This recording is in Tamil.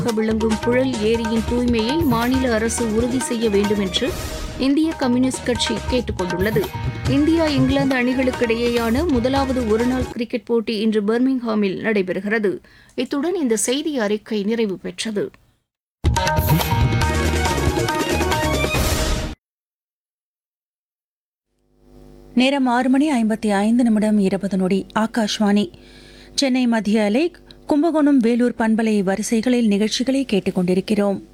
சிறப்பாக விளங்கும் புழல் ஏரியின் தூய்மையை மாநில அரசு உறுதி செய்ய வேண்டும் என்று இந்திய கம்யூனிஸ்ட் கட்சி கேட்டுக் கொண்டுள்ளது இந்தியா இங்கிலாந்து அணிகளுக்கு இடையேயான முதலாவது ஒருநாள் கிரிக்கெட் போட்டி இன்று பர்மிங்ஹாமில் நடைபெறுகிறது இத்துடன் இந்த செய்தி அறிக்கை நிறைவு பெற்றது நேரம் ஆறு மணி ஐம்பத்தி ஐந்து நிமிடம் இருபது நொடி ஆகாஷ்வாணி சென்னை மத்திய அலை கும்பகோணம் வேலூர் பண்பலை வரிசைகளில் நிகழ்ச்சிகளை கேட்டுக்கொண்டிருக்கிறோம்